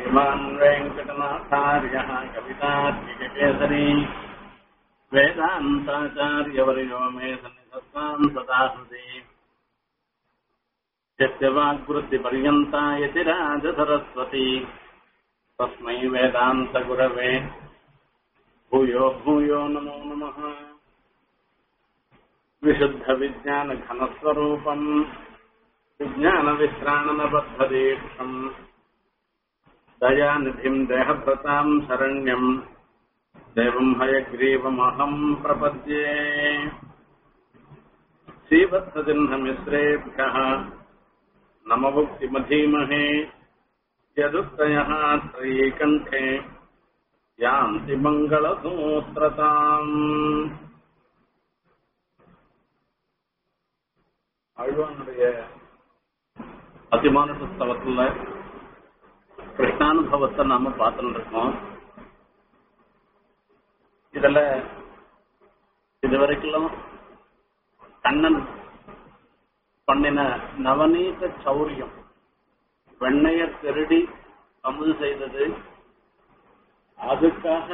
श्रीमान् वेङ्कटनाथार्यः कवितार्किककेसरी वेदान्ताचार्यवर्यो मे सन्निधत्ताम् सदा हृदि यस्य वाग्वृत्तिपर्यन्ता यतिराजसरस्वती तस्मै वेदान्तगुरवे भूयो भूयो नमो नमः विशुद्धविज्ञानघनस्वरूपम् विज्ञानविश्राणनबद्धदीक्षम् दयानिधिम् देहभृताम् शरण्यम् देवम् हयग्रीवमहम् प्रपद्ये श्रीवत्सचिह्नमिश्रेभ्यः नमभुक्तिमधीमहे यदुत्तयः त्रयीकण्ठे यान्ति मङ्गलसूत्रताम् அழ்வானுடைய அதிமான புஸ்தகத்துல கிருஷ்ணானுபவத்தை நாம பார்த்துட்டு இருக்கோம் இதுல இதுவரைக்கும் கண்ணன் பண்ணின நவநீத சௌரியம் வெண்ணைய திருடி அமுது செய்தது அதுக்காக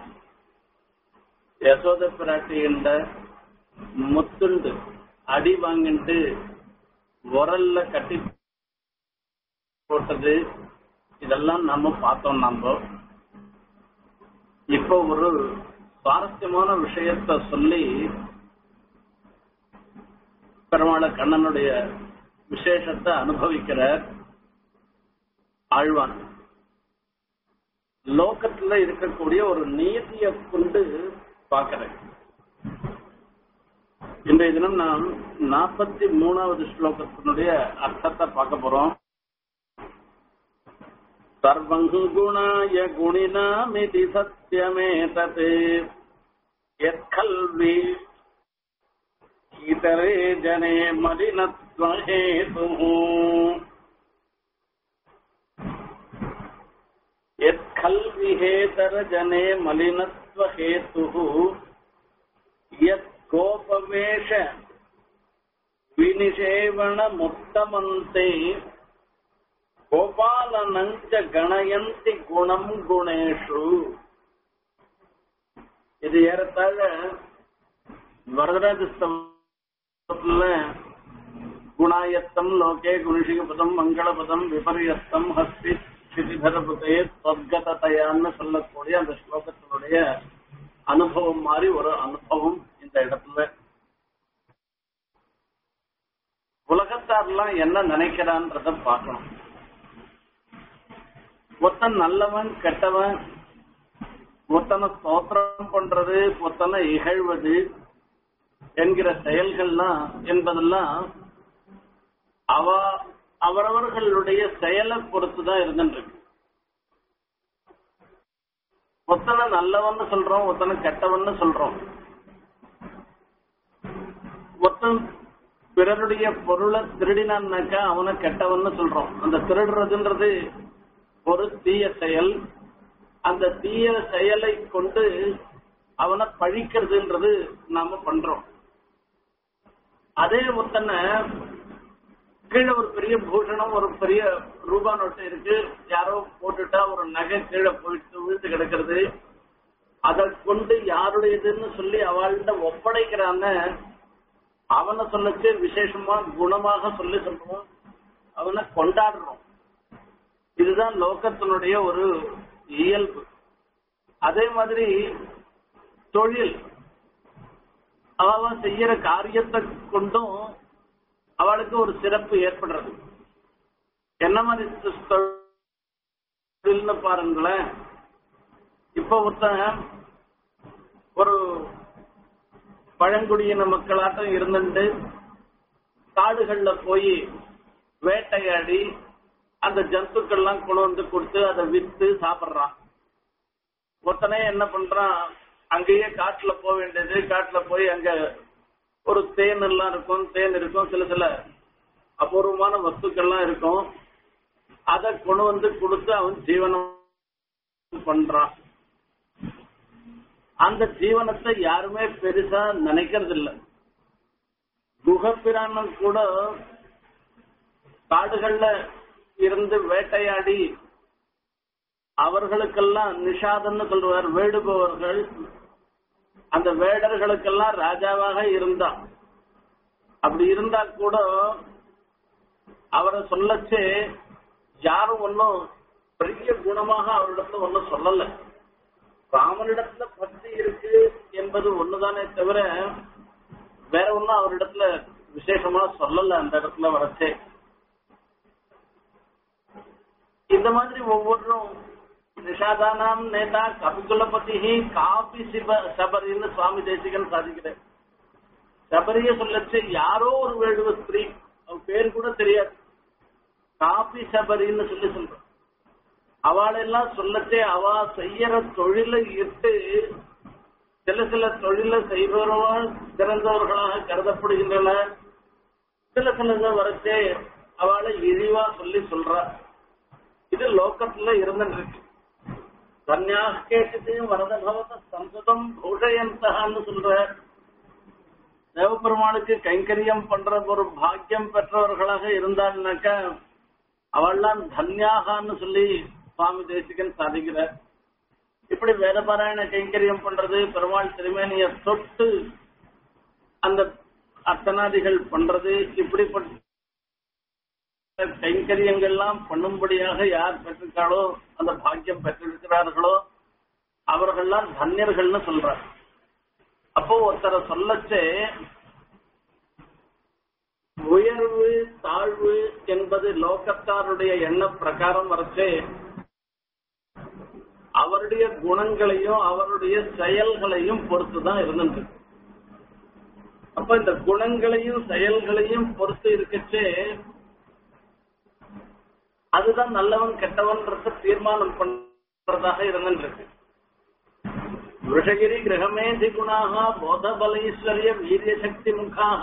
யசோத பிராட்டி என்ற முத்துண்டு அடி வாங்கிட்டு உரல்ல கட்டி போட்டது இதெல்லாம் நாம பார்த்தோம் நாம இப்போ ஒரு சுவாரஸ்யமான விஷயத்த சொல்லி பெருமாள கண்ணனுடைய விசேஷத்தை அனுபவிக்கிற ஆழ்வான் லோகத்துல இருக்கக்கூடிய ஒரு நீதியை கொண்டு பார்க்கிறேன் இன்றைய தினம் நாம் நாற்பத்தி மூணாவது ஸ்லோகத்தினுடைய அர்த்தத்தை பார்க்க போறோம் சர்வங்குணாய குணினாமிதி சத்தியமே தத் எற்கல்வி இதரே ஜனே மலினத்வஹேது यत्खल्विहेतर जने मलिनत्वहेतुः यत् கோபவேஷ வினிஷேவணமுத்தமந்தே கோபாலனஞ்ச கணயந்தி குணம் குணேஷு இது ஏறத்தாழ வரதராஜஸ்தவத்துல குணாயத்தம் லோகே குணிஷிகபதம் மங்களபதம் விபரியஸ்தம் ஹஸ்தி ஸ்திதிதரபுதே தத்கததையான்னு சொல்லக்கூடிய அந்த ஸ்லோகத்தினுடைய அனுபவம் மாதிரி ஒரு அனுபவம் இந்த இடத்துல உலகத்தார்லாம் என்ன நினைக்கிறான்றத பார்க்கணும் ஒருத்தன் நல்லவன் கெட்டவன் ஒருத்தனை ஸ்தோத்திரம் பண்றது ஒருத்தனை இகழ்வது என்கிற செயல்கள்லாம் என்பதெல்லாம் அவ அவரவர்களுடைய செயலை பொறுத்துதான் இருந்துருக்கு ஒத்தனை நல்லவன்னு சொல்றோம் ஒத்தனை கெட்டவன்னு சொல்றோம் ஒத்தன் பிறருடைய பொருளை திருடினான்னாக்கா அவனை கெட்டவன்னு சொல்றோம் அந்த திருடுறதுன்றது ஒரு தீய செயல் அந்த தீய செயலை கொண்டு அவனை பழிக்கிறதுன்றது நாம பண்றோம் அதே ஒத்தனை கீழே ஒரு பெரிய பூஷணம் ஒரு பெரிய ரூபா நோட்டு இருக்கு யாரோ போட்டுட்டா ஒரு நகை கீழே போயிட்டு விழுந்து கிடக்கிறது அதை கொண்டு யாருடையதுன்னு சொல்லி அவள்கிட்ட ஒப்படைக்கிறான்னு அவனை சொல்லச்சு விசேஷமா குணமாக சொல்லி சொல்றோம் அவனை கொண்டாடுறோம் இதுதான் லோகத்தினுடைய ஒரு இயல்பு அதே மாதிரி தொழில் அவன் செய்யற காரியத்தை கொண்டும் அவளுக்கு ஒரு சிறப்பு ஏற்படுறது என்ன மாதிரி தொழில்னு பாருங்களேன் இப்ப ஒருத்தன் ஒரு பழங்குடியின மக்களாட்டம் இருந்துட்டு காடுகள்ல போய் வேட்டையாடி அந்த ஜந்துக்கள்லாம் கொண்டு வந்து கொடுத்து அதை வித்து சாப்பிடுறான் ஒருத்தனே என்ன பண்றான் அங்கேயே காட்டுல போக வேண்டியது காட்டுல போய் அங்க ஒரு தேன் எல்லாம் இருக்கும் தேன் இருக்கும் சில சில அபூர்வமான வஸ்துக்கள்லாம் இருக்கும் அதை கொண்டு வந்து கொடுத்து அவன் ஜீவனம் பண்றான் அந்த ஜீவனத்தை யாருமே பெருசா நினைக்கிறது இல்ல குகப்பிராணம் கூட காடுகள்ல இருந்து வேட்டையாடி அவர்களுக்கெல்லாம் நிஷாதன்னு சொல்றார் வேடுபவர்கள் அந்த வேடர்களுக்கெல்லாம் ராஜாவாக இருந்தான் அப்படி இருந்தா கூட அவரை சொல்லச்சு யாரும் ஒன்னும் பெரிய குணமாக அவரிடத்துல ஒன்னும் சொல்லல ராமனிடத்துல பக்தி இருக்கு என்பது ஒண்ணுதானே தவிர வேற ஒன்னும் அவரிடத்துல விசேஷமா சொல்லல அந்த இடத்துல வரச்சே இந்த மாதிரி ஒவ்வொன்றும் நிஷாதானாம் நேதா கபிகுலபதி காபி சிப சபரின்னு சுவாமி தேசிகன் சாதிக்கிறேன் சபரிய சொல்லச்சு யாரோ ஒரு வேடுவ ஸ்திரீ அவ பேர் கூட தெரியாது காபி சபரின்னு சொல்லி சொல்ற அவளெல்லாம் சொல்லச்சே அவ செய்யற தொழிலை இட்டு சில சில தொழிலை செய்பவர்கள் சிறந்தவர்களாக கருதப்படுகின்றன சில சில வரச்சே அவளை இழிவா சொல்லி சொல்றா இது லோக்கத்துல இருந்துருக்கு கன்யாக கேட்டுட்டு வரத பவத சம்சதம் பூஷயந்தகான்னு சொல்ற தேவபெருமானுக்கு கைங்கரியம் பண்ற ஒரு பாக்கியம் பெற்றவர்களாக இருந்தாள்னாக்க அவள்லாம் தன்யாகான்னு சொல்லி சுவாமி தேசிகன் சாதிக்கிறார் இப்படி வேதபாராயண கைங்கரியம் பண்றது பெருமாள் திருமேனிய தொட்டு அந்த அர்த்தநாதிகள் பண்றது இப்படிப்பட்ட கைங்கரியங்கள்லாம் பண்ணும்படியாக யார் பெற்றிருக்காளோ அந்த பாக்கியம் பெற்றிருக்கிறார்களோ அவர்கள்லாம் தன்யர்கள்னு சொல்றார் அப்போ ஒருத்தரை சொல்லச்சே உயர்வு தாழ்வு என்பது லோகத்தாருடைய எண்ண பிரகாரம் வரச்சே அவருடைய குணங்களையும் அவருடைய செயல்களையும் பொறுத்துதான் இருந்துட்டு அப்ப இந்த குணங்களையும் செயல்களையும் பொறுத்து இருக்கச்சே அதுதான் நல்லவன் கெட்டவன்றத தீர்மானம் பண்றதாக இருந்துருக்கு விஷகிரி கிரகமேதி குணாக போதபலைஸ்வர்ய வீரிய சக்தி முகாக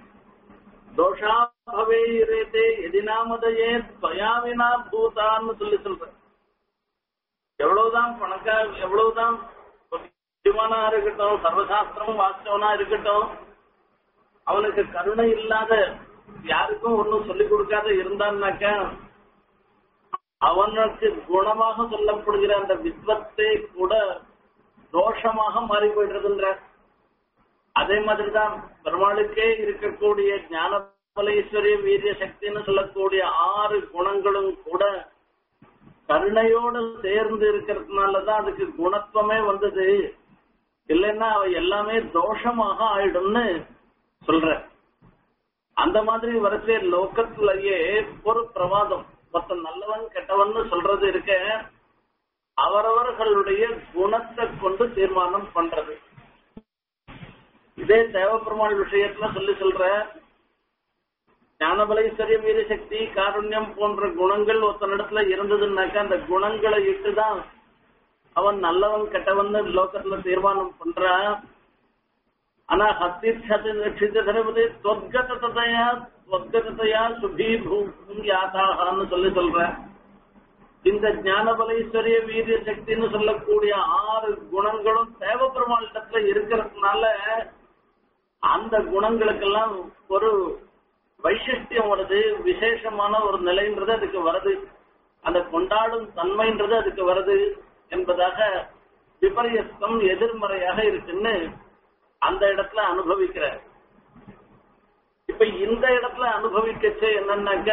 தோஷா பவேரேதே எதினாமதையே ஸ்வயாவினா பூதான்னு சொல்லி சொல்ற எவ்வளவுதான் பணக்கா எவ்வளவுதான் புத்திமானா இருக்கட்டும் சர்வசாஸ்திரம் வாஸ்தவனா இருக்கட்டும் அவனுக்கு கருணை இல்லாத யாருக்கும் ஒன்னும் சொல்லிக் கொடுக்காத இருந்தான்னாக்க அவனுக்கு குணமாக சொல்லப்படுகிற அந்த வித்வத்தை கூட தோஷமாக மாறி போயிடுறதுன்ற அதே மாதிரிதான் பெருமாளுக்கே இருக்கக்கூடிய ஞான பலேஸ்வரிய வீரிய சக்தின்னு சொல்லக்கூடிய ஆறு குணங்களும் கூட கருணையோடு சேர்ந்து இருக்கிறதுனாலதான் அதுக்கு குணத்துவமே வந்தது இல்லைன்னா அவ எல்லாமே தோஷமாக ஆயிடும்னு சொல்ற அந்த மாதிரி வரச்சே லோக்கத்திலேயே ஒரு பிரவாதம் ஒருத்தன் நல்லவன் கெட்டவன் சொல்றது இருக்க அவரவர்களுடைய குணத்தை கொண்டு தீர்மானம் பண்றது இதே தேவப்பெருமாள் விஷயத்துல சொல்லி சொல்ற ஞானபலைஸ்வரிய வீர சக்தி காருண்யம் போன்ற குணங்கள் ஒருத்தனிடத்துல இருந்ததுன்னாக்கா அந்த குணங்களை இட்டுதான் அவன் நல்லவன் கெட்டவன் லோகத்துல தீர்மானம் பண்றான் ஆனா ஹத்தி க்ஷிதரவது தொத்கததையா தொத்கததையா சுபீ பூம் யாதாகான்னு சொல்லி சொல்ற இந்த ஞானபலேஸ்வரிய வீரிய சக்தின்னு சொல்லக்கூடிய ஆறு குணங்களும் தேவபெருமாளிடத்துல இருக்கிறதுனால அந்த குணங்களுக்கெல்லாம் ஒரு வைசிஷ்டியம் வருது விசேஷமான ஒரு நிலைன்றது அதுக்கு வருது அந்த கொண்டாடும் தன்மைன்றது அதுக்கு வருது என்பதாக விபரியஸ்தம் எதிர்மறையாக இருக்குன்னு அந்த இடத்துல அனுபவிக்கிற இப்ப இந்த இடத்துல அனுபவிக்கச்சு என்னன்னாக்க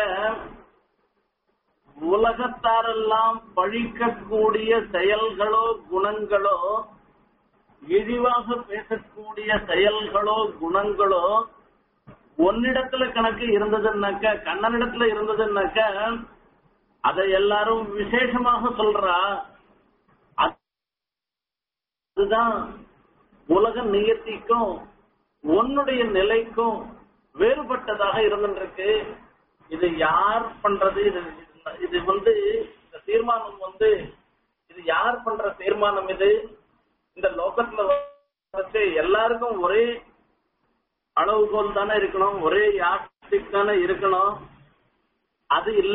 உலகத்தாரெல்லாம் பழிக்கக்கூடிய செயல்களோ குணங்களோ இழிவாக பேசக்கூடிய செயல்களோ குணங்களோ ஒன்னிடத்துல கணக்கு இருந்ததுன்னாக்க கண்ணனிடத்துல இருந்ததுன்னாக்க அதை எல்லாரும் விசேஷமாக சொல்றா அதுதான் உலக நியத்திக்கும் உன்னுடைய நிலைக்கும் வேறுபட்டதாக இருந்துருக்கு இது யார் பண்றது இது இது வந்து இந்த தீர்மானம் வந்து இது யார் பண்ற தீர்மானம் இது இந்த லோகத்துல வச்சு எல்லாருக்கும் ஒரே அளவுகோல் தானே இருக்கணும் ஒரே யாஸ்டிக் தானே இருக்கணும் அது இல்ல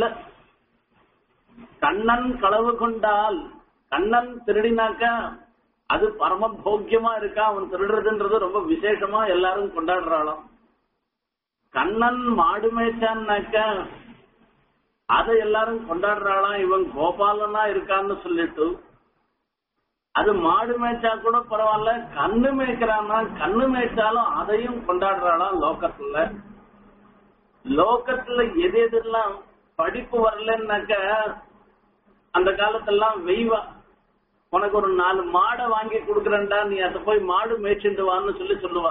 கண்ணன் களவு கொண்டால் கண்ணன் திருடினாக்கா அது பரம போக்கியமா இருக்கா அவன் திருடுறதுன்றது ரொம்ப விசேஷமா எல்லாரும் கொண்டாடுறாளாம் கண்ணன் மாடு மேய்ச்சான்னாக்கா அதை எல்லாரும் கொண்டாடுறாளாம் இவன் கோபாலனா இருக்கான்னு சொல்லிட்டு அது மாடு மேய்ச்சா கூட பரவாயில்ல கண்ணு மேய்க்கிறான்னா கண்ணு மேய்ச்சாலும் அதையும் கொண்டாடுறாளாம் லோக்கத்துல லோக்கத்துல எது எதெல்லாம் படிப்பு வரலன்னாக்க அந்த காலத்தெல்லாம் வெய்வா உனக்கு ஒரு நாலு மாடை வாங்கி கொடுக்குறேன்டா நீ அதை போய் மாடு மேய்ச்சிட்டு வான்னு சொல்லி சொல்லுவா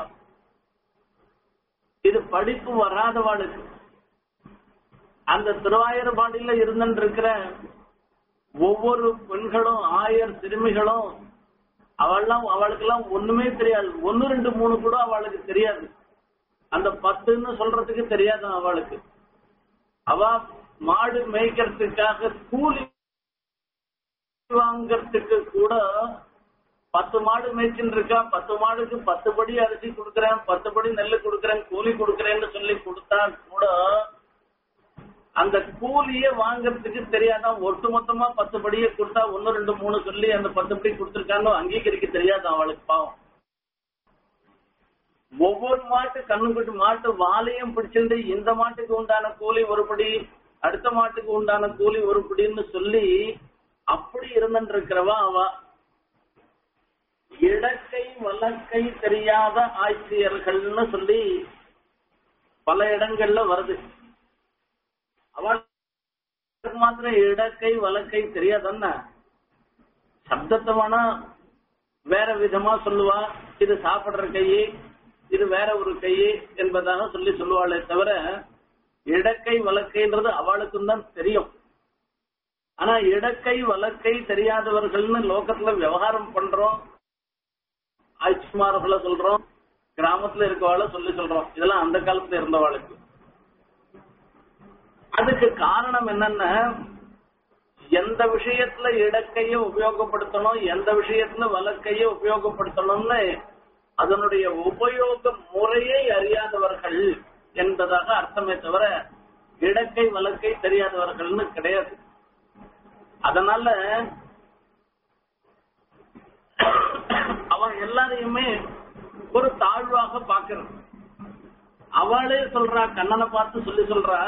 இது படிப்பு வராதவாளுக்கு அந்த திருவாயூர்பாடியில இருந்துட்டு இருக்கிற ஒவ்வொரு பெண்களும் ஆயர் சிறுமிகளும் அவள்லாம் அவளுக்கெல்லாம் ஒண்ணுமே தெரியாது ஒன்னு ரெண்டு மூணு கூட அவளுக்கு தெரியாது அந்த பத்துன்னு சொல்றதுக்கு தெரியாது அவளுக்கு அவ மாடு மேய்க்கிறதுக்காக கூலி வாங்கறதுக்கு கூட பத்து மாடு மேய்ச்சின்னு இருக்கா பத்து மாடுக்கு பத்து படி அரிசி கொடுக்கறேன் பத்து படி நெல்லு கொடுக்கறேன் கூலி கொடுக்கறேன்னு சொல்லி கொடுத்தா கூட அந்த கூலியே வாங்கறதுக்கு தெரியாதான் ஒட்டு மொத்தமா பத்து படியே கொடுத்தா ஒன்னு ரெண்டு மூணு சொல்லி அந்த பத்து படி கொடுத்துருக்கான்னு அங்கீகரிக்க தெரியாது அவளுக்கு பாவம் ஒவ்வொரு மாட்டு கண்ணுக்குட்டி மாட்டு வாலையும் பிடிச்சிட்டு இந்த மாட்டுக்கு உண்டான கூலி ஒருபடி அடுத்த மாட்டுக்கு உண்டான கூலி ஒருபடின்னு சொல்லி அப்படி இருந்துட்டு இருக்கிறவா அவ இடக்கை வழக்கை தெரியாத ஆட்சியர்கள்னு சொல்லி பல இடங்கள்ல வருது அவளுக்கு மாத்திரம் இடக்கை வழக்கை தெரியாதன்னா சப்தத்தை வேணா வேற விதமா சொல்லுவா இது சாப்பிடுற கையே இது வேற ஒரு கையே என்பதாக சொல்லி சொல்லுவாளே தவிர இடக்கை வழக்கைன்றது அவளுக்கும் தான் தெரியும் ஆனா இடக்கை வழக்கை தெரியாதவர்கள்னு லோகத்துல விவகாரம் பண்றோம் ஆட்சிமார்களை சொல்றோம் கிராமத்துல இருக்கவாள சொல்லி சொல்றோம் இதெல்லாம் அந்த காலத்துல இருந்தவாளுக்கு அதுக்கு காரணம் என்னன்னா எந்த விஷயத்துல இடக்கைய உபயோகப்படுத்தணும் எந்த விஷயத்துல வழக்கைய உபயோகப்படுத்தணும்னு அதனுடைய உபயோக முறையை அறியாதவர்கள் என்பதாக அர்த்தமே தவிர இடக்கை வழக்கை தெரியாதவர்கள்னு கிடையாது அதனால அவன் எல்லாரையுமே ஒரு தாழ்வாக பாக்குறான் அவளே சொல்றா கண்ணனை பார்த்து சொல்லி சொல்றா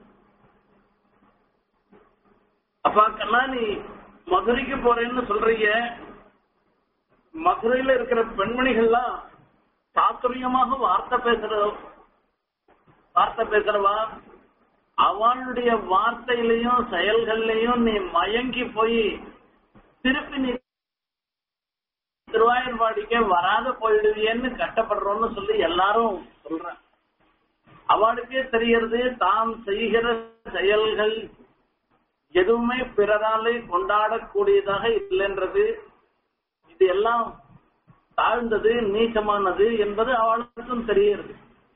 அப்பா கண்ணா நீ மதுரைக்கு போறேன்னு சொல்றீங்க மதுரையில இருக்கிற பெண்மணிகள்லாம் சாத்துரியமாக வார்த்தை பேசுற வார்த்தை பேசுறவா அவளுடைய வார்த்தையிலையும் செயல்கள்லயும் நீ மயங்கி போய் திருப்பி நீ திருவாயூர்பாடிக்கே வராத போயிடுவியன்னு கட்டப்படுறோம்னு சொல்லி எல்லாரும் சொல்றேன் அவளுக்கே தெரியறது தாம் செய்கிற செயல்கள் எதுவுமே பிறராலே கொண்டாடக்கூடியதாக இல்லைன்றது இது எல்லாம் தாழ்ந்தது நீச்சமானது என்பது அவளுக்கும் தெரிகிறது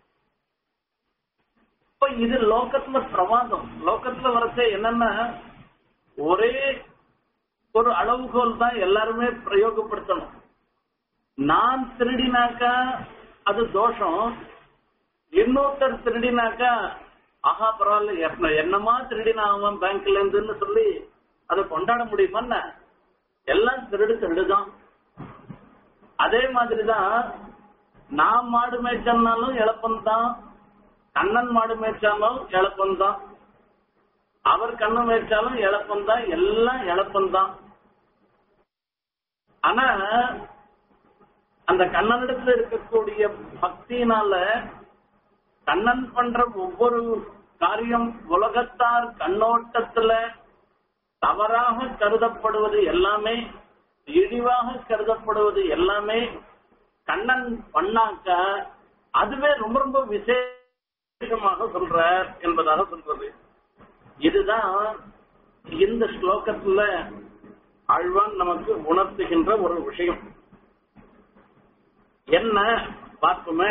இப்ப இது லோகத்துல பிரமாதம் லோகத்துல வரச்ச என்னன்னா ஒரே ஒரு அளவுகோல் தான் எல்லாருமே பிரயோகப்படுத்தணும் நான் திருடினாக்கா அது தோஷம் இன்னொருத்தர் திருடினாக்கா ஆஹா பரவாயில்ல என்ன- என்னமா திருடினா அவன் பேங்க்ல இருந்துன்னு சொல்லி அதை கொண்டாட முடியுமா எல்லாம் திருடு திருடுதான் அதே மாதிரிதான் நான் மாடு மேய்ச்சல்னாலும் இழப்பம் தான் கண்ணன் மாடு மேய்ச்சாலும் இழப்பம் தான் அவர் கண்ணு மேய்ச்சாலும் இழப்பம் தான் எல்லாம் இழப்பம் தான் ஆனா அந்த கண்ணனிடத்துல இருக்கக்கூடிய பக்தியினால கண்ணன் பண்ற ஒவ்வொரு காரியம் உலகத்தார் கண்ணோட்டத்துல தவறாக கருதப்படுவது எல்லாமே இழிவாக கருதப்படுவது எல்லாமே கண்ணன் பண்ணாக்க அதுவே ரொம்ப ரொம்ப விசேஷமாக சொல்றார் என்பதாக சொல்றது இதுதான் இந்த ஸ்லோகத்துல ஆழ்வான் நமக்கு உணர்த்துகின்ற ஒரு விஷயம் என்ன பார்ப்போமே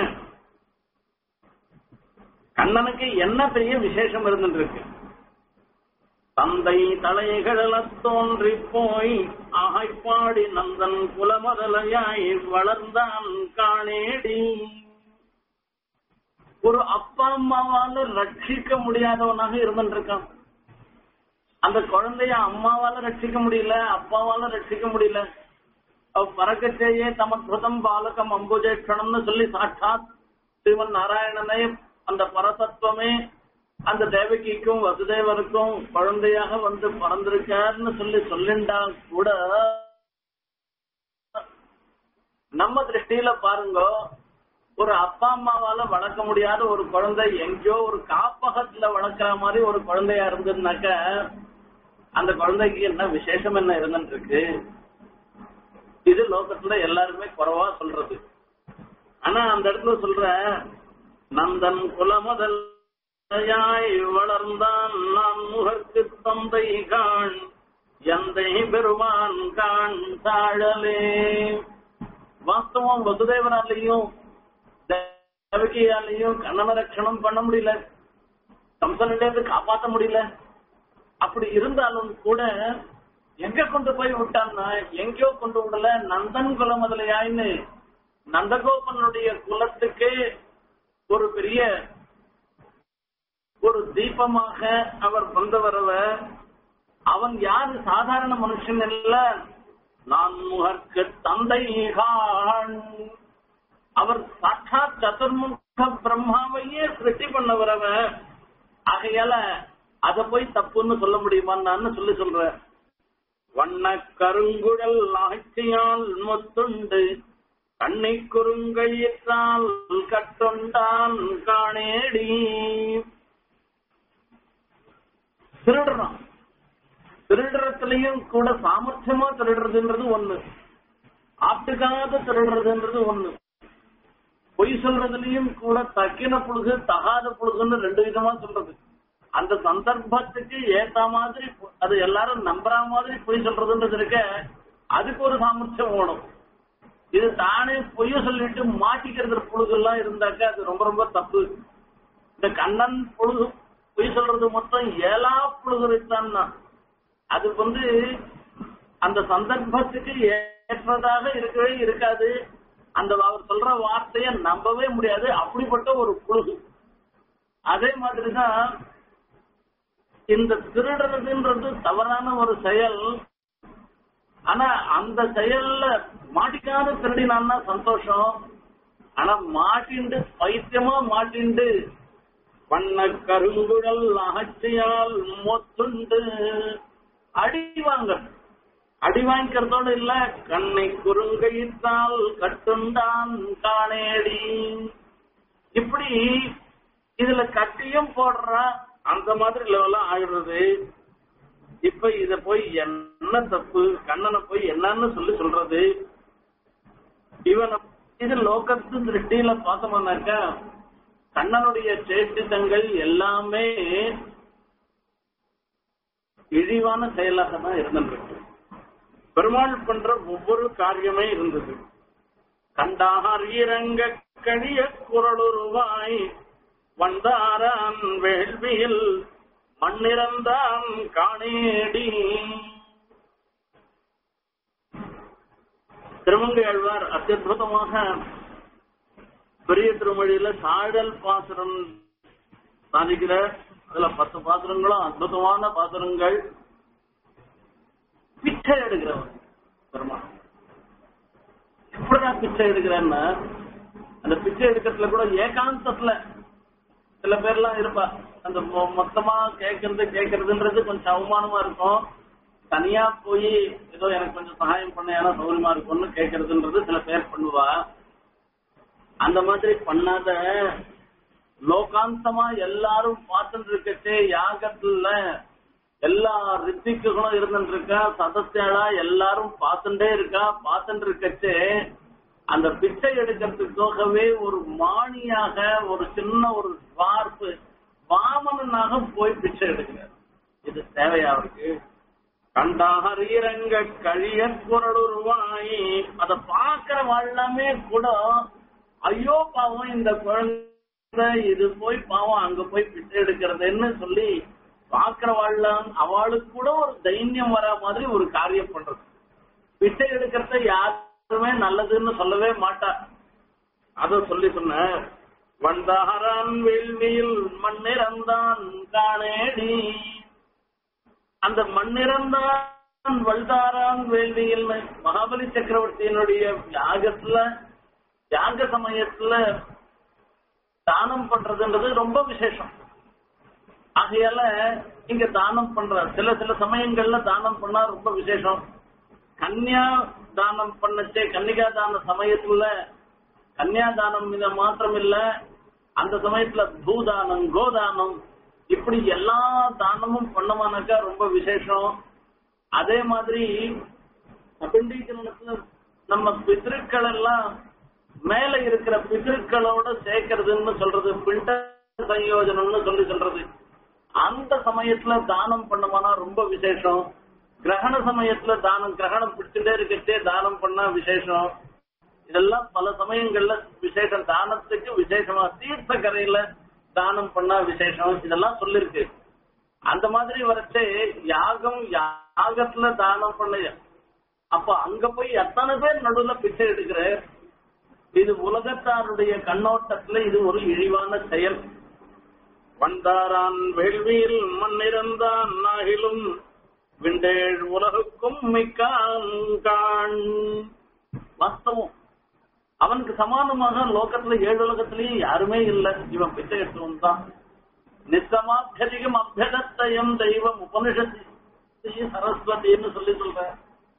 கண்ணனுக்கு என்ன பெரிய விசேஷம் இருந்துருக்கு தந்தை தலைகளத் தோன்றி போய் ஆகைப்பாடி நந்தன் குலமதலையாய் வளர்ந்தான் காணேடி ஒரு அப்பா அம்மாவால ரட்சிக்க முடியாதவனாக இருந்துருக்கான் அந்த குழந்தைய அம்மாவால ரட்சிக்க முடியல அப்பாவால ரட்சிக்க முடியல அவ பறக்கச்சேயே தமத்ருதம் பாலகம் அம்புஜேஷணம்னு சொல்லி சாட்சாத் ஸ்ரீமன் நாராயணனே அந்த பரதத்துவமே அந்த தேவகிக்கும் வசுதேவருக்கும் குழந்தையாக வந்து பிறந்திருக்காருன்னு சொல்லி சொல்லிண்டா கூட நம்ம திருஷ்டியில பாருங்க ஒரு அப்பா அம்மாவால வளர்க்க முடியாத ஒரு குழந்தை எங்கேயோ ஒரு காப்பகத்துல வளர்க்கிற மாதிரி ஒரு குழந்தையா இருந்ததுனாக்க அந்த குழந்தைக்கு என்ன விசேஷம் என்ன இருந்துட்டு இருக்கு இது லோகத்துல எல்லாருமே குறைவா சொல்றது ஆனா அந்த இடத்துல சொல்ற நந்தன் குலமதல் யாய் வளர்ந்தான் நான் முகற்கு தந்தை காண் எந்தை பெருமான் காண் தாழலே வாஸ்தவம் வசுதேவனாலையும் தேவகியாலையும் கண்ணன ரட்சணம் பண்ண முடியல கம்சனிலேருந்து காப்பாற்ற முடியல அப்படி இருந்தாலும் கூட எங்க கொண்டு போய் விட்டான்னா எங்கேயோ கொண்டு விடல நந்தன் குலம் முதலையாயின்னு நந்தகோபனுடைய குலத்துக்கு ஒரு பெரிய ஒரு தீபமாக அவர் கொண்டு வரவ அவன் யாரு சாதாரண மனுஷன் இல்ல நான் முகர்க்கு தந்தை அவர் சாட்சாத் சதுர்முக பிரம்மாவையே சிருஷ்டி பண்ண வரவ ஆகையால அத போய் தப்புன்னு சொல்ல முடியுமான்னு சொல்லி சொல்ற வண்ண கருங்குழல் ஆட்சியால் மொத்துண்டு கண்ணை குறுங்கையிற்றால் கட்டுண்டான் காணேடி திருடுறான் திருடுறதுலயும் கூட சாமர்த்தியமா திருடுறதுன்றது ஒண்ணு ஆட்டுக்காத திருடுறதுன்றது ஒண்ணு பொய் சொல்றதுலயும் கூட தக்கின புழுகு தகாத புழுகுன்னு ரெண்டு விதமா சொல்றது அந்த சந்தர்ப்பத்துக்கு ஏத்த மாதிரி அது எல்லாரும் நம்புற மாதிரி பொய் சொல்றதுன்றது இருக்க அதுக்கு ஒரு சாமர்த்தியம் வேணும் இது தானே பொய்ய சொல்லிட்டு மாட்டிக்கிறது புழுகு எல்லாம் இருந்தாக்க அது ரொம்ப ரொம்ப தப்பு இந்த கண்ணன் புழுகு பொய் சொல்றது மொத்தம் ஏழா புழுகு வைத்தான் அது வந்து அந்த சந்தர்ப்பத்துக்கு ஏற்றதாக இருக்கவே இருக்காது அந்த அவர் சொல்ற வார்த்தைய நம்பவே முடியாது அப்படிப்பட்ட ஒரு புழுகு அதே மாதிரிதான் இந்த திருடுறதுன்றது தவறான ஒரு செயல் ஆனா அந்த செயல்ல மாட்டிக்காத திருடினான்னா சந்தோஷம் ஆனா மாட்டிண்டு பைத்தியமா மாட்டிண்டு வண்ண கருங்குழல் அகச்சியால் மொத்துண்டு அடி வாங்க அடி வாங்கிக்கிறதோடு இல்ல கண்ணை குறுங்கையிட்டால் கட்டுண்டான் காணேடி இப்படி இதுல கட்டியும் போடுற அந்த மாதிரி லெவலாம் ஆயிடுறது இப்ப இத போய் என்ன தப்பு கண்ணனை போய் என்னன்னு சொல்லி சொல்றது இவனை இது லோகத்து திருஷ்டியில பார்த்தோம்னாக்கா கண்ணனுடைய சேஷ்டித்தங்கள் எல்லாமே இழிவான செயலாக தான் இருந்திருக்கு பெருமாள் பண்ற ஒவ்வொரு காரியமே இருந்தது கண்டார் இறங்க கழிய குரலுருவாய் வந்தாரான் வேள்வியில் மண்ணிறந்தான் காணேடி திருமங்கையாழ்வார் அத்தியுதமாக பெரிய திருமொழியில சாழல் பாசுரம் சாதிக்கிற அதுல பத்து பாசுரங்களும் அற்புதமான பாசுரங்கள் பிச்சை எடுக்கிறவன் பெருமாள் எப்படிதான் பிச்சை எடுக்கிறேன்னா அந்த பிச்சை எடுக்கிறதுல கூட ஏகாந்தத்துல சில பேர்லாம் இருப்பா அந்த மொ- மொத்தமா கேட்கறது கேட்கறதுன்றது கொஞ்சம் அவமானமா இருக்கும் தனியா போய் ஏதோ எனக்கு கொஞ்சம் சகாயம் பண்ண ஏன்னா சௌகரியமா இருக்கும்னு கேட்கறதுன்றது சில பேர் பண்ணுவா அந்த மாதிரி பண்ணாத லோகாந்தமா எல்லாரும் பார்த்துட்டு இருக்கச்சே யாகத்துல எல்லா ரித்திக்குகளும் இருந்துட்டு இருக்கா சதஸ்யாளா எல்லாரும் பார்த்துட்டே இருக்கா பார்த்துட்டு இருக்கச்சே அந்த பிச்சை எடுக்கிறதுக்காகவே ஒரு மாணியாக ஒரு சின்ன ஒரு வார்ப்பு வாமனனாக போய் பிச்சை எடுக்கிறார் இது தேவையா அவருக்கு கண்டாகரீரங்க கழிய குரலுருவாய் அத பாக்குற எல்லாமே கூட ஐயோ பாவம் இந்த குழந்தை இது போய் பாவம் அங்க போய் பிச்சை எடுக்கிறதுன்னு சொல்லி பாக்குறவாள்லாம் அவளுக்கு கூட ஒரு தைரியம் வர மாதிரி ஒரு காரியம் பண்றது பிச்சை எடுக்கிறத யாருமே நல்லதுன்னு சொல்லவே மாட்டா அத சொல்லி சொன்ன வந்தாரான் வேள்வியில் மண்ணிறந்தான் காணேடி அந்த மண்ணிறந்தான் வல்தாரான் வேள்வியில் மகாபலி சக்கரவர்த்தியினுடைய யாகத்துல யாக சமயத்துல தானம் பண்றதுன்றது ரொம்ப விசேஷம் ஆகையால இங்க தானம் பண்ற சில சில சமயங்கள்ல தானம் பண்ணா ரொம்ப விசேஷம் கன்னியா தானம் பண்ணச்சே கன்னிகா தான சமயத்துல கன்னியா தானம் இத மாத்திரம் இல்ல அந்த சமயத்துல பூதானம் கோதானம் இப்படி எல்லா தானமும் பண்ணமானாக்கா ரொம்ப விசேஷம் அதே மாதிரி அபிண்டீகரணத்துல நம்ம பித்திருக்கள் எல்லாம் மேல இருக்கிற பித்திருக்களோட சேர்க்கறதுன்னு சொல்றது பிண்ட சயோஜனம்னு சொல்லி சொல்றது அந்த சமயத்துல தானம் பண்ணமானா ரொம்ப விசேஷம் கிரகண சமயத்துல தானம் கிரகணம் பிடிச்சுட்டே இருக்கட்டே தானம் பண்ணா விசேஷம் இதெல்லாம் பல சமயங்கள்ல விசேஷம் தானத்துக்கு விசேஷமா தீர்த்த கரையில தானம் பண்ணா விசேஷம் இதெல்லாம் சொல்லிருக்கு அந்த மாதிரி வரச்சே யாகம் யாகத்துல தானம் பண்ண அப்ப அங்க போய் எத்தனை பேர் நடுவுல பிச்சை எடுக்கிற இது உலகத்தாருடைய கண்ணோட்டத்துல இது ஒரு இழிவான செயல் வந்தாரான் வேள்வியில் மண்ணிறந்தான் நாகிலும் விண்டேழ் உலகுக்கும் மிக்கான் காண் வாஸ்தவம் அவனுக்கு சமானமாக லோகத்துல ஏழு உலகத்திலேயும் யாருமே இல்லை இவன் பிச்சை எடுத்தவன் தான் நித்தமாபியதிகம் அபியதத்தயம் தெய்வம் உபனிஷத்து சரஸ்வதின்னு சொல்லி சொல்ற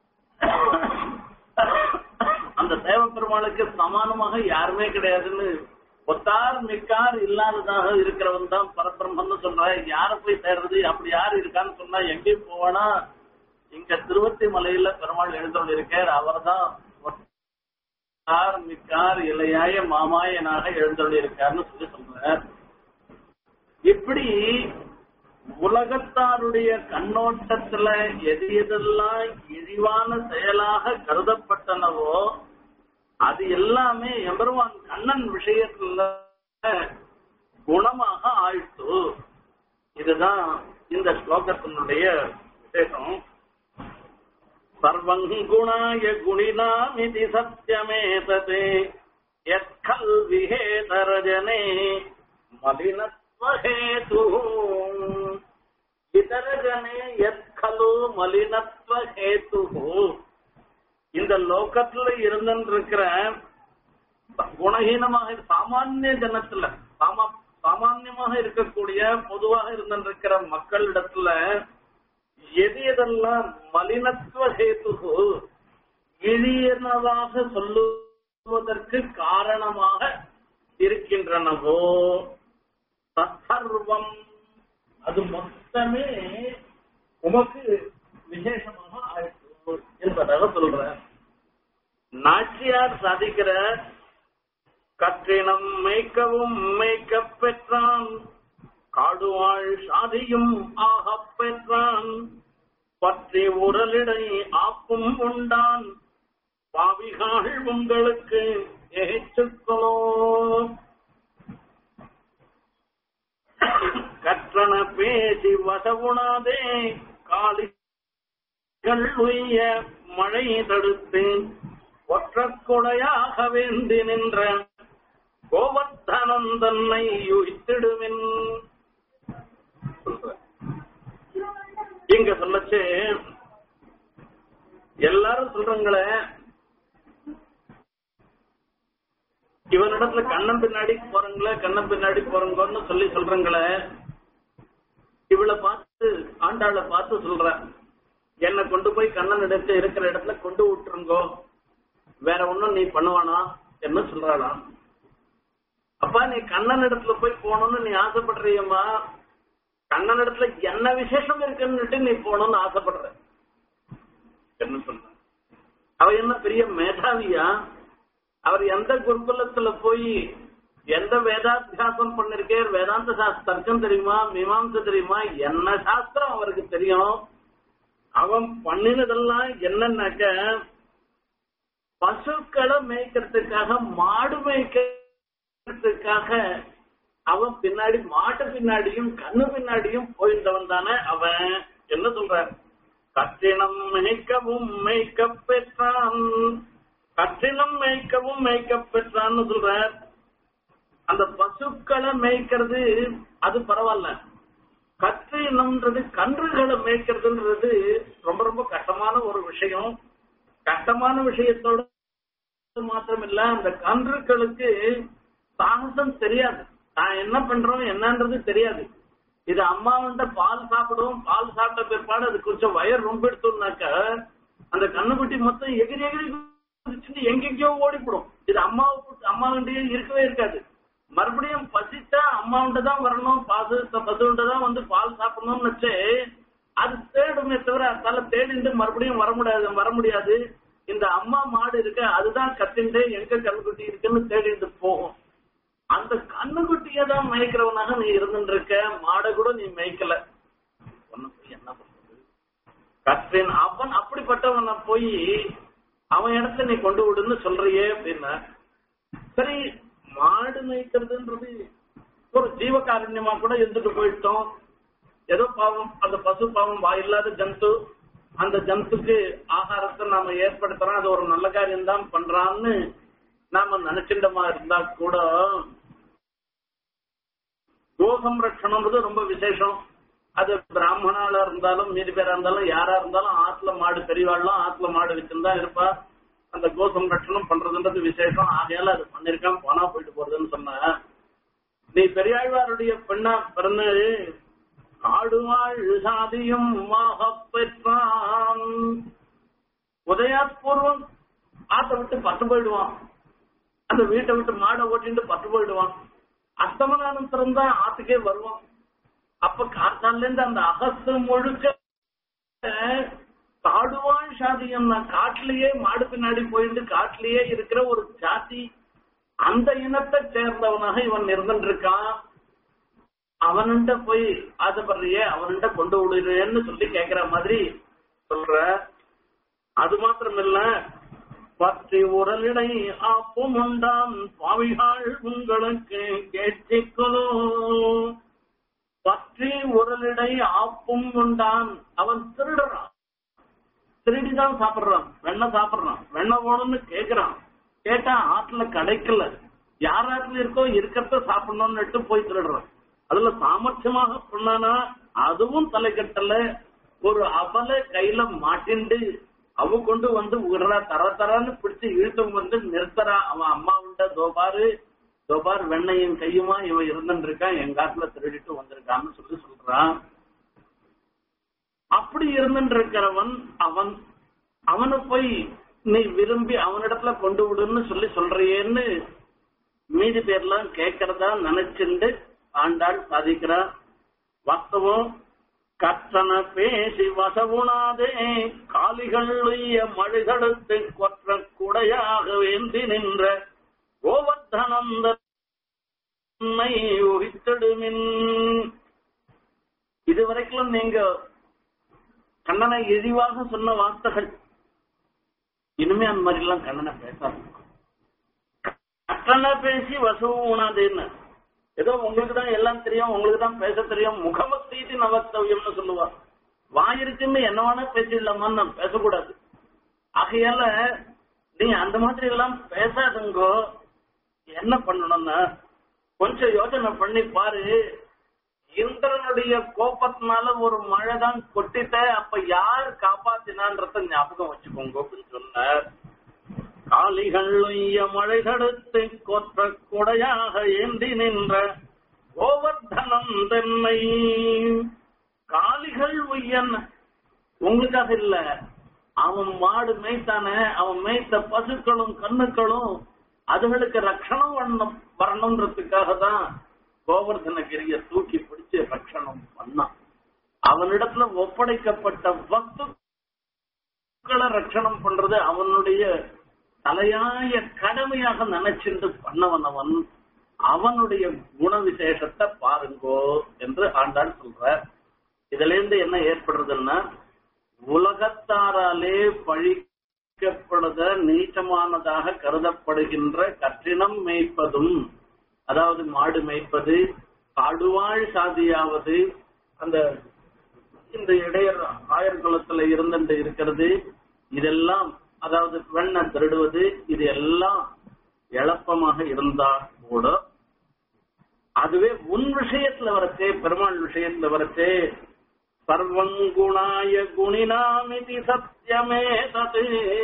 அந்த தேவ பெருமாளுக்கு சமானமாக யாருமே கிடையாதுன்னு ஒத்தார் மிக்கார் இல்லாததாக இருக்கிறவன் தான் பரபிரம்மன்னு சொல்ற யார போய் தேடுறது அப்படி யாரு இருக்கான்னு சொன்னா எங்கேயும் போவானா இங்க திருவத்தி மலையில பெருமாள் எழுந்தோடு இருக்கார் அவர் தான் ஒத்தார் மிக்கார் இலையாய மாமாயனாக எழுந்தோடு இருக்காருன்னு சொல்லி சொல்றார் இப்படி உலகத்தாருடைய கண்ணோட்டத்துல எது எதெல்லாம் இழிவான செயலாக கருதப்பட்டனவோ அது எல்லாமே எம்பெருமான் கண்ணன் விஷயத்துல குணமாக ஆயிட்டு இதுதான் இந்த ஸ்லோகத்தினுடைய விசேஷம் சர்வங்குணாய குணினாமிதி சத்தியமேததே எத்கல் விஹேதரஜனே மலினத்வஹேது இதரஜனே எத்கலு மலினத்வஹேது இந்த லோகத்துல இருந்திருக்கிற குணஹீனமாக சாமானிய ஜனத்துல சாமா சாமான்யமாக இருக்கக்கூடிய பொதுவாக இருந்திருக்கிற மக்களிடத்துல எது எதெல்லாம் மலினத்துவ ஹேத்து இழியனதாக சொல்லுவதற்கு காரணமாக இருக்கின்றனவோ தற்சர்வம் அது மொத்தமே உமக்கு விசேஷமாக ஆயிற்று என்பதாக சொல்ற நாச்சியார் சாதிக்கிற கற்றினம் மேய்க்கவும் மேய்க்கப் பெற்றான் காடுவாழ் சாதியும் ஆகப் பெற்றான் பற்றி உரலிடை ஆப்பும் உண்டான் பாவிகாள் உங்களுக்கு ஏற்றுக்களோ கற்றன பேசி வசவுணாதே காலிகள் உய்ய மழை தடுத்து ஒற்றக்கொடையாக வேண்டி நின்ற கோவர்த்தனந்தன்னை யுய்த்திடுவின் இங்க சொல்லச்சு எல்லாரும் சொல்றங்களே இவனிடத்துல கண்ணன் பின்னாடி போறங்களே கண்ணன் பின்னாடி போறங்கன்னு சொல்லி சொல்றங்களே இவளை பார்த்து ஆண்டாளை பார்த்து சொல்ற என்னை கொண்டு போய் கண்ணன் இடத்துல இருக்கிற இடத்துல கொண்டு விட்டுருங்கோ வேற ஒண்ணும் நீ பண்ணுவானா என்ன சொல்றாளாம் அப்பா நீ கண்ணன் இடத்துல போய் போகணும்னு நீ ஆசைப்படுறியம்மா கண்ணன் இடத்துல என்ன விசேஷம் இருக்குன்னுட்டு நீ போகணும்னு ஆசைப்படுற என்ன சொல்ற அவ என்ன பெரிய மேதாவியா அவர் எந்த குருகுலத்துல போய் எந்த வேதாத்தியாசம் பண்ணிருக்கார் வேதாந்த சாஸ்திர தர்க்கம் தெரியுமா மீமாம்சை தெரியுமா என்ன சாஸ்திரம் அவருக்கு தெரியும் அவன் பண்ணினதெல்லாம் என்னன்னாக்க பசுக்களை மேய்க்கிறதுக்காக மாடு மேய்க்கிறதுக்காக அவன் பின்னாடி மாட்டு பின்னாடியும் கண்ணு பின்னாடியும் போயிருந்தவன் தானே அவன் என்ன சொல்ற கற்றினம் மேய்க்கவும் மேய்க்க பெற்றான் கற்றினம் மேய்க்கவும் மேய்க்க பெற்றான்னு சொல்ற அந்த பசுக்களை மேய்க்கிறது அது பரவாயில்ல கற்றினம்ன்றது கன்றுகளை மேய்க்கிறதுன்றது ரொம்ப ரொம்ப கஷ்டமான ஒரு விஷயம் கஷ்டமான விஷயத்தோட மாத்திரம் இல்ல அந்த கன்றுகளுக்கு சாகசம் தெரியாது நான் என்ன பண்றோம் என்னன்றது தெரியாது இது அம்மாவுண்ட பால் சாப்பிடுவோம் பால் சாப்பிட்ட பிற்பாடு அது கொஞ்சம் வயர் ரொம்ப எடுத்தோம்னாக்க அந்த கண்ணுக்குட்டி மொத்தம் எகிரி எகிரி குதிச்சுட்டு எங்கெங்கயோ ஓடிப்படும் இது அம்மாவுக்கு அம்மாவுண்டையே இருக்கவே இருக்காது மறுபடியும் பசித்தா அம்மாவுண்ட தான் வரணும் பசு பசுண்ட தான் வந்து பால் சாப்பிடணும்னு வச்சு அது தேடுமே தவிர அதால தேடிட்டு மறுபடியும் வர முடியாது வர முடியாது இந்த அம்மா மாடு இருக்கு அதுதான் கத்திண்டு எங்க கண்ணுக்குட்டி இருக்குன்னு தேடிட்டு போகும் அந்த கண்ணுக்குட்டியை தான் மேய்க்கிறவனாக நீ இருந்துட்டு இருக்க மாடை கூட நீ மேய்க்கல ஒண்ணு போய் என்ன பண்றது கற்றேன் அவன் அப்படிப்பட்டவனை போய் அவன் இடத்துல நீ கொண்டு விடுன்னு சொல்றியே அப்படின்னா சரி மாடு மேய்க்கிறதுன்றது ஒரு ஜீவகாருண்யமா கூட இருந்துட்டு போயிட்டோம் ஏதோ பாவம் அந்த பசு பாவம் வாயில்லாத ஜந்து அந்த ஜந்துக்கு ஆகாரத்தை நாம ஏற்படுத்துறோம் அது ஒரு நல்ல காரியம் தான் பண்றான்னு நாம நினைச்சிட்டமா இருந்தா கூட கோசம்ரட்சணம்ன்றது ரொம்ப விசேஷம் அது பிராமணால இருந்தாலும் மீதி பேரா இருந்தாலும் யாரா இருந்தாலும் ஆத்துல மாடு பெரியவாள்லாம் ஆத்துல மாடு வச்சிருந்தா இருப்பா அந்த கோசம்ரட்சணம் பண்றதுன்றது விசேஷம் ஆகையால அது பண்ணிருக்கான் போனா போயிட்டு போறதுன்னு சொன்ன நீ பெரியாழ்வாருடைய பெண்ணா பிறந்து ஆடுவாள் சாதியும் பெற்றான் உதயாத்பூர்வம் ஆத்த விட்டு பட்டு போயிடுவான் அந்த வீட்டை விட்டு மாடை ஓட்டிட்டு பட்டு போயிடுவான் அஸ்தமனானந்தரம் தான் ஆத்துக்கே வருவான் அப்ப காத்தால இருந்து அந்த அகஸ்து முழுக்க காடுவான் சாதியம் நான் காட்டிலேயே மாடு பின்னாடி போயிட்டு காட்டிலேயே இருக்கிற ஒரு ஜாதி அந்த இனத்தை சேர்ந்தவனாக இவன் இருந்துட்டு இருக்கான் அவன்கிட்ட போய் ஆசைப்படுறியே அவன்கிட்ட கொண்டு விடுறேன்னு சொல்லி கேக்குற மாதிரி சொல்ற அது மாத்திரம் இல்ல பற்றி உரலிடை ஆப்பும் உண்டாம் பாவிகள் உங்களுக்கு கேட்சிக்கொலோ பற்றி உரலிடை ஆப்பும் உண்டான் அவன் திருடுறான் திருடிதான் சாப்பிடுறான் வெண்ணெய் சாப்பிடுறான் வெண்ணெய் வேணும்னு கேக்குறான் கேட்டா ஆட்டுல கிடைக்கல யார் ஆட்டுல இருக்கோ இருக்கிறத சாப்பிடணும்னுட்டு போய் திருடுறான் அதுல சாமர்த்தியமாக பண்ணானா அதுவும் தலைக்கட்டல ஒரு அபல கையில மாட்டிண்டு அவ கொண்டு வந்து விடுறா தர தரான்னு பிடிச்சு இழுத்து வந்து நிறுத்தறா அவன் அம்மா உண்ட தோபாரு தோபார் வெண்ணையும் கையுமா இவன் இருந்துட்டு இருக்கான் எங்க ஆத்துல திருடிட்டு வந்திருக்கான்னு சொல்லி சொல்றான் அப்படி இருந்துட்டு இருக்கிறவன் அவன் அவனை போய் நீ விரும்பி அவனிடத்துல கொண்டு விடுன்னு சொல்லி சொல்றியேன்னு மீதி பேர்லாம் கேட்கறதா நினைச்சுண்டு ஆண்டாள் சாதிக்கிறார் வாஸ்தவம் கற்றன பேசி வசவுணாதே காலிகள் உய்ய மழுகடுத்து கொற்ற குடையாக வேந்தி நின்ற கோவர்தனந்த உகித்திடுமின் இதுவரைக்கும் நீங்க கண்ணனை இழிவாக சொன்ன வார்த்தைகள் இனிமே அந்த மாதிரி எல்லாம் கண்ணனை பேசாது கண்ணனை பேசி வசவு உணாதேன்னு ஏதோ உங்களுக்கு தான் எல்லாம் தெரியும் உங்களுக்கு தான் பேச தெரியும் முகமத்தீதி நவத்தவியம்னு சொல்லுவா வாயிருக்குன்னு என்ன வேணா பேசிடலாமான்னு நான் பேசக்கூடாது ஆகையால நீ அந்த மாதிரி எல்லாம் பேசாதுங்கோ என்ன பண்ணணும்னா கொஞ்சம் யோசனை பண்ணி பாரு இந்திரனுடைய கோபத்தினால ஒரு மழை தான் கொட்டிட்ட அப்ப யார் காப்பாத்தினான்றத ஞாபகம் வச்சுக்கோங்க அப்படின்னு சொன்னார் காளிகள் உய்ய மழை தடுத்து கொற்ற கொடையாக ஏந்தி நின்ற கோவர்தனம் தென்னை காளிகள் உய்யன் உங்களுக்காக இல்ல அவன் மாடு மேய்த்தானே அவன் மேய்த்த பசுக்களும் கண்ணுக்களும் அதுகளுக்கு ரட்சணம் வரணும் வரணுன்றதுக்காக தான் கோவர்தனகிரிய தூக்கி பிடிச்சு ரட்சணம் பண்ணான் அவனிடத்துல ஒப்படைக்கப்பட்ட வஸ்துக்களை ரட்சணம் பண்றது அவனுடைய தலையாய கடமையாக நினைச்சிருந்து பண்ணவன் அவன் அவனுடைய குண விசேஷத்தை பாருங்கோ என்று ஆண்டாள் சொல்ற இதுல இருந்து என்ன ஏற்படுறதுன்னா உலகத்தாராலே பழிக்கப்படுத நீச்சமானதாக கருதப்படுகின்ற கற்றினம் மேய்ப்பதும் அதாவது மாடு மேய்ப்பது காடுவாழ் சாதியாவது அந்த இந்த இடையர் ஆயர் குலத்துல இருந்துட்டு இருக்கிறது இதெல்லாம் அதாவது வெண்ண திருடுவது இது எல்லாம் எளப்பமாக இருந்தா கூட அதுவே உன் விஷயத்துல வரச்சே பெருமாள் விஷயத்துல வரச்சே சர்வங்குணாய குணினாமிதி சத்தியமே தது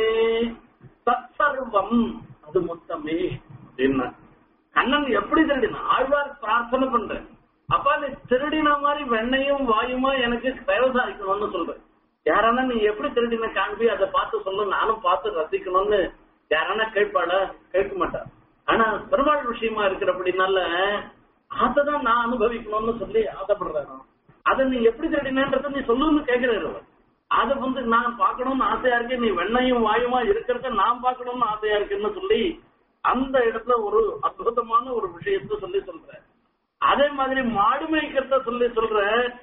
தற்சர்வம் அது மொத்தமே அப்படின்னா கண்ணன் எப்படி திருடினா ஆழ்வார் பிரார்த்தனை பண்ற அப்பா நீ திருடின மாதிரி வெண்ணையும் வாயுமா எனக்கு விவசாயிக்கணும்னு சொல்ற யாரானா நீ எப்படி திருடின காண்பி அதை பார்த்து சொல்லு நானும் பார்த்து ரசிக்கணும்னு யாரானா கேட்பாளா கேட்க மாட்டா ஆனா பெருமாள் விஷயமா இருக்கிறபடினால அதைதான் நான் அனுபவிக்கணும்னு சொல்லி ஆசைப்படுறேன் அதை நீ எப்படி திருடினன்றத நீ சொல்லுன்னு கேட்கிறாரு அவர். அதை வந்து நான் பார்க்கணும்னு ஆசையா இருக்கு நீ வெண்ணையும் வாயுமா இருக்கிறத நான் பார்க்கணும்னு ஆசையா இருக்குன்னு சொல்லி அந்த இடத்துல ஒரு அற்புதமான ஒரு விஷயத்த சொல்லி சொல்ற அதே மாதிரி மாடு மேய்க்கிறத சொல்லி சொல்ற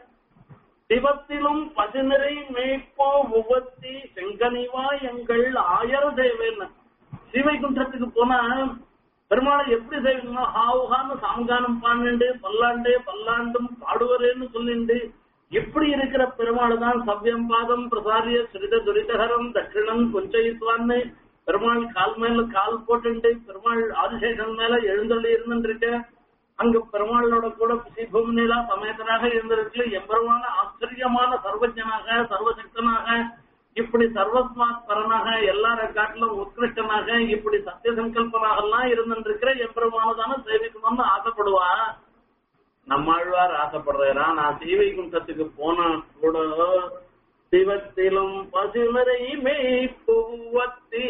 சிவத்திலும் பதினிறை மேய்ப்போ உவத்தி செங்கனிவா எங்கள் ஆயர தேவேன்னு சிவைகுன்றத்துக்கு போனா பெருமாளை எப்படி செய்யணும் ஹாவுகான்னு சாமகானம் பாண்டு பல்லாண்டே பல்லாண்டும் பாடுவரேன்னு சொல்லிண்டு இப்படி இருக்கிற பெருமாள் தான் சவ்யம் பாதம் பிரசாரிய சுரித துரிதகரம் தட்சிணம் கொஞ்சயித்வான்னு பெருமாள் கால் மேல கால் போட்டுண்டு பெருமாள் ஆதிசேஷன் மேல எழுந்தள்ளி இருந்துருக்க அங்க பெருமாளோட கூட ஸ்ரீபூமிலா சமேதனாக இருந்திருக்கு எம்பெருமான ஆச்சரியமான சர்வஜனாக சர்வசக்தனாக இப்படி சர்வஸ்மாத் பரனாக எல்லார காட்டிலும் உத்கிருஷ்டனாக இப்படி சத்திய சங்கல்பனாக எல்லாம் இருந்திருக்கிற எம்பெருமானதான சேவிக்கணும்னு ஆசைப்படுவா நம்மாழ்வார் ஆசைப்படுறா நான் சீவை குண்டத்துக்கு போனா கூட சிவத்திலும் பசுமரை மேய்ப்புவத்தி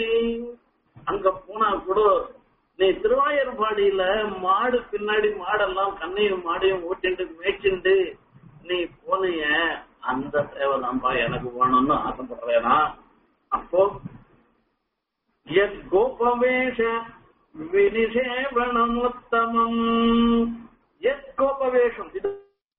அங்க போனா கூட நீ திருவாயூர்பாடியில மாடு பின்னாடி மாடெல்லாம் கண்ணையும் மாடையும் ஓட்டிண்டு மேய்ச்சிண்டு நீ போனிய அந்த சேவை தான்ப்பா எனக்கு வேணும்னு ஆசைப்படுறேனா அப்போ எத் கோபவேஷ வினிஷேவணம் உத்தமம் எத் கோபவேஷம் இது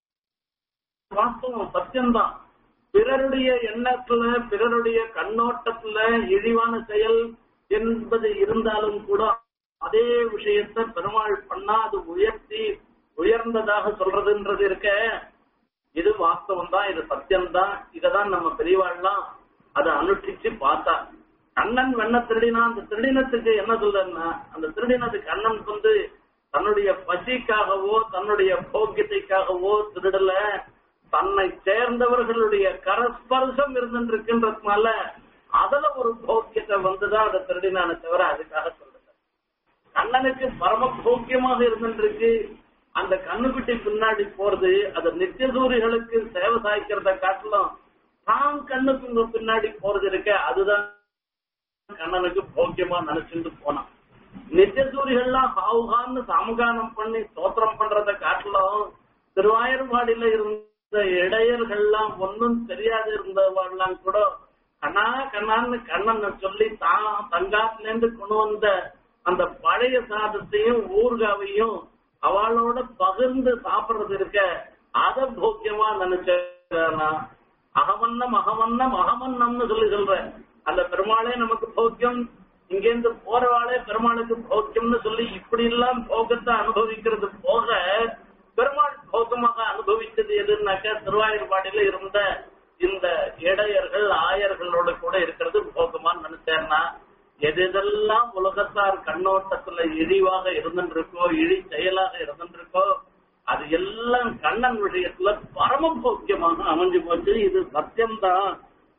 வாஸ்தவம் சத்தியம்தான் பிறருடைய எண்ணத்துல பிறருடைய கண்ணோட்டத்துல இழிவான செயல் என்பது இருந்தாலும் கூட அதே விஷயத்த பெருமாள் பண்ணா அது உயர்த்தி உயர்ந்ததாக சொல்றதுன்றது இருக்க இது வாஸ்தவம் தான் இது சத்தியம் தான் இததான் நம்ம பெரியவாள்லாம் அதை அனுஷ்டிச்சு பார்த்தா கண்ணன் வெண்ண திருடினா அந்த திருடினத்துக்கு என்ன சொல்றன்னா அந்த திருடினத்துக்கு கண்ணன் வந்து தன்னுடைய பசிக்காகவோ தன்னுடைய போக்கியத்தைக்காகவோ திருடல தன்னை சேர்ந்தவர்களுடைய கரஸ்பர்சம் இருந்துருக்குன்றதுனால அதுல ஒரு போக்கியத்தை வந்துதான் அதை திருடினானே தவிர அதுக்காக சொல்றது கண்ணனுக்கு பரம போக்கியமாக இருந்துருக்கு அந்த கண்ணுக்குட்டி பின்னாடி போறது அது நித்தியசூரிகளுக்கு சேவை சாய்க்கிறத காட்டிலும் தான் கண்ணுக்கு பின்னாடி போறது இருக்க அதுதான் கண்ணனுக்கு போக்கியமா நினைச்சுட்டு போனான் நித்தியசூரிகள்லாம் ஹாவுகான்னு சாமகானம் பண்ணி ஸ்தோத்திரம் பண்றத காட்டிலும் திருவாயூர்பாடியில இருந்த இடையர்கள்லாம் ஒன்னும் தெரியாது இருந்தவெல்லாம் கூட கண்ணா கண்ணான்னு கண்ணனை சொல்லி தான் தங்காத்துல இருந்து கொண்டு வந்த அந்த பழைய சாதத்தையும் ஊர்காவையும் அவளோட பகிர்ந்து சாப்பிடுறது இருக்க அத போக்கியமா நினைச்சா அகவண்ணம் அகவண்ணம் அகவண்ணம்னு சொல்லி சொல்றேன் அந்த பெருமாளே நமக்கு போக்கியம் இங்கேருந்து போறவாளே பெருமாளுக்கு போக்கியம்னு சொல்லி இப்படி எல்லாம் போகத்தை அனுபவிக்கிறது போக பெருமாள் போகமாக அனுபவித்தது எதுனாக்க திருவாயூர்பாடியில இருந்த இந்த இடையர்கள் ஆயர்களோட கூட இருக்கிறது போகமான்னு நினைச்சேன்னா எது எதெல்லாம் உலகத்தார் கண்ணோட்டத்துல இழிவாக இருந்துருக்கோ இழி செயலாக இருந்துருக்கோ அது எல்லாம் கண்ணன் விஷயத்துல பரம போக்கியமாக அமைஞ்சு போச்சு இது சத்தியம்தான்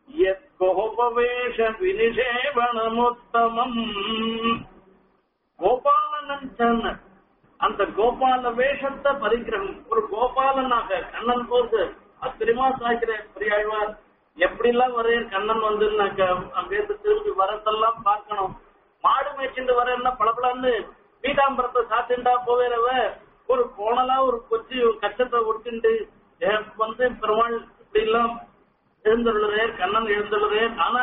கோபவேஷ வினிஷேவனமுத்தமம் கோபாலனன் சொன்ன அந்த கோபால வேஷத்தை பறிக்கிறவன் ஒரு கோபாலனாக கண்ணன் போது ஆச்சரியமா சாய்க்கிறேன் பெரியாழ்வார் எப்படி எல்லாம் வரேன் கண்ணன் வந்துனாக்க அங்கிருந்து திரும்பி வரதெல்லாம் பார்க்கணும் மாடு மேய்ச்சிட்டு வரேன்னா பளபளன்னு பீதாம்பரத்தை சாத்திண்டா போவேறவ ஒரு கோணலா ஒரு கொச்சி கச்சத்தை ஒட்டிண்டு வந்து பெருமாள் இப்படி எல்லாம் எழுந்துள்ளதே கண்ணன் எழுந்துள்ளதே ஆனா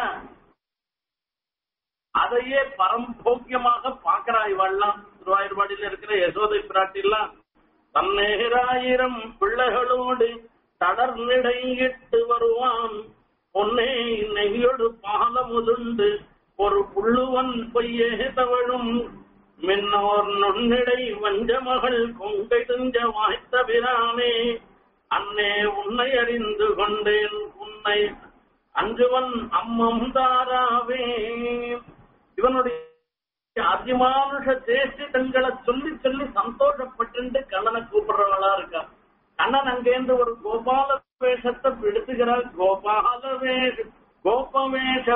அதையே பரம்போக்கியமாக பாக்குறா இவாள்லாம் திருவாயூர்பாடியில இருக்கிற யசோதை பிராட்டிலாம் தன்னேராயிரம் பிள்ளைகளோடு தடர்நிடையிட்டு வருவான் பொன்னே நெய்யொடு பாலமுதுண்டு ஒரு புள்ளுவன் பொய்யே தவழும் மின்னோர் நுண்ணிடை வஞ்ச மகள் கொங்கை துஞ்ச வாய்த்த பிரானே அன்னே உன்னை அறிந்து கொண்டேன் உன்னை அஞ்சுவன் அம்மம் தாராவே இவனுடைய அதிமானுஷ சேஷ்டிதங்களை சொல்லி சொல்லி சந்தோஷப்பட்டு கண்ணனை கூப்பிடுறவங்களா இருக்கா கண்ணன் அங்கேருந்து ஒரு கோபால வேஷத்தை பிடித்துகிறார் கோபால வேஷ கோபவேஷ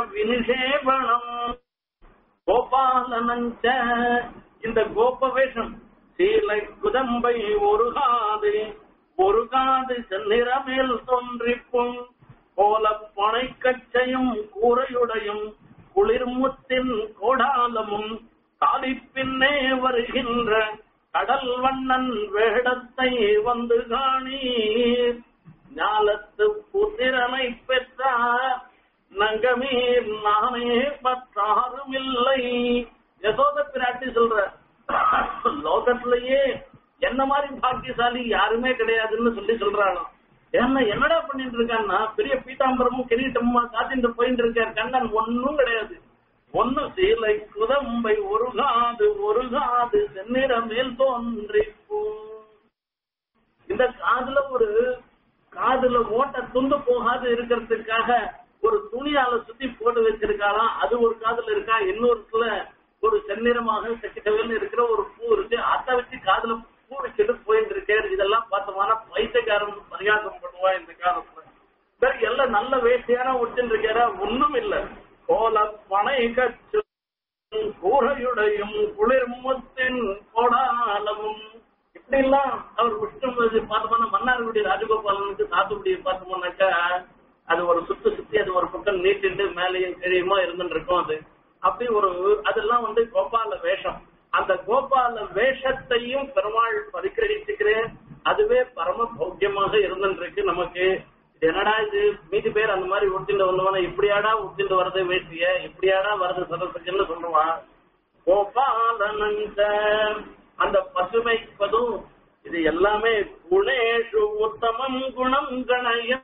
வினிஷேபணம் கோபாலனஞ்ச இந்த கோபவேஷம் சீலை குதம்பை ஒரு காது ஒரு காது செந்நிறமேல் தோன்றிப்பும் கோல பனை கச்சையும் கூரையுடையும் குளிர்முத்தின் கோடாலமும் காலி பின்னே வருகின்ற கடல் வண்ணன் வேடத்தை வந்து காணீர் ஞாலத்து புத்திரனை பெற்றார் நங்கமீர் நானே பற்றாரும் இல்லை யசோத பிராட்டி சொல்ற லோகத்திலேயே என்ன மாதிரி பாக்கியசாலி யாருமே கிடையாதுன்னு சொல்லி சொல்றாங்க ஏன்னா என்னடா பண்ணிட்டு இருக்கான்னா பெரிய பீதாம்பரமும் கிரீட்டமும் காத்திட்டு போயிட்டு இருக்கார் கண்ணன் ஒன்னும் கிடையாது ஒன்னு சீலை குதம்பை ஒரு காது ஒரு காது செந்நிற மேல் தோன்றிப்பூ இந்த காதுல ஒரு காதுல ஓட்ட துண்டு போகாது இருக்கிறதுக்காக ஒரு துணியால சுத்தி போட்டு வச்சிருக்காராம் அது ஒரு காதுல இருக்கா இன்னொருத்துல ஒரு செந்நிறமாக செக்கிட்டவேல் இருக்கிற ஒரு பூ இருக்கு அதை வச்சு காதுல பூ வச்சுட்டு போயிட்டு இருக்காரு இதெல்லாம் பார்த்தோம்னா பைத்தியக்காரன் பரிகாசம் பண்ணுவா இந்த காலத்துல சரி எல்லாம் நல்ல வேட்டையான ஒட்டின்னு இருக்காரா ஒண்ணும் இல்ல கோல பனை கச்சு கூரையுடையும் குளிர்முத்தின் கோடாலமும் இப்படி எல்லாம் அவர் விஷ்ணு பார்த்தோம்னா மன்னார்குடி ராஜகோபாலனுக்கு சாத்துக்குடியை பார்த்தோம்னாக்கா அது ஒரு சுத்து சுத்தி அது ஒரு பக்கம் நீட்டிட்டு மேலேயும் கீழையுமா இருந்துட்டு இருக்கும் அது அப்படி ஒரு அதெல்லாம் வந்து கோபால வேஷம் அந்த கோபால வேஷத்தையும் பெருமாள் பரிக்கிரகிச்சுக்கிறேன் அதுவே பரம பௌக்கியமாக இருந்துட்டு இருக்கு நமக்கு இது என்னடா இது மீதி பேர் அந்த மாதிரி உடுத்திட்டு வந்தவன இப்படியாடா உடுத்திட்டு வரது வேட்டிய இப்படியாடா வரது சதத்துக்குன்னு சொல்லுவான் கோபாலனந்த அந்த பசுமைப்பதும் இது எல்லாமே குணேஷு உத்தமம் குணம் கணயம்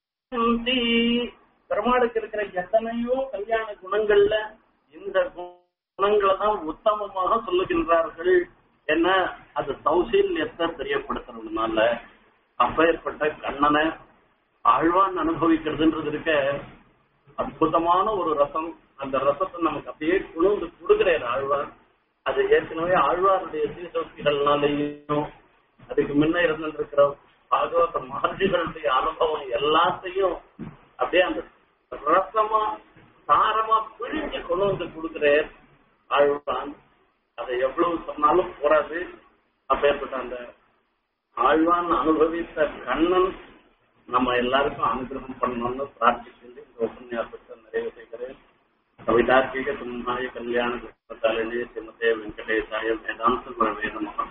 பெருமாளுக்கு இருக்கிற எத்தனையோ கல்யாண குணங்கள்ல இந்த குணங்களை தான் உத்தமமாக சொல்லுகின்றார்கள் என்ன அது சௌசீல்யத்தை தெரியப்படுத்துறதுனால அப்பேற்பட்ட கண்ணனை ஆழ்வான் அனுபவிக்கிறதுன்றது இருக்க அற்புதமான ஒரு ரசம் அந்த ரசத்தை நமக்கு அப்படியே குழுந்து கொடுக்கிறார் ஆழ்வார் அது ஏற்கனவே ஆழ்வாருடைய சீசோக்திகள்னாலையும் அதுக்கு முன்ன இருந்திருக்கிற பாகவத மகர்ஷிகளுடைய அனுபவம் எல்லாத்தையும் அப்படியே அந்த ரசமா சாரமா பிழிஞ்சு கொண்டு வந்து கொடுக்கிறார் ஆழ்வான் அதை எவ்வளவு சொன்னாலும் போறாது அப்பேற்பட்ட அந்த ஆழ்வான் அனுபவித்த கண்ணன் நம்ம எல்லாருக்கும் அனுகிரகம் பண்ணணும்னு பிரார்த்திச்சு இந்த உபன்யாசத்தை நிறைவு செய்கிறேன் கவிதார்க்கிக சிம்ஹாய கல்யாண கிருஷ்ணத்தாலினே ஸ்ரீமதே வெங்கடேசாய வேதாந்த குரவே நமः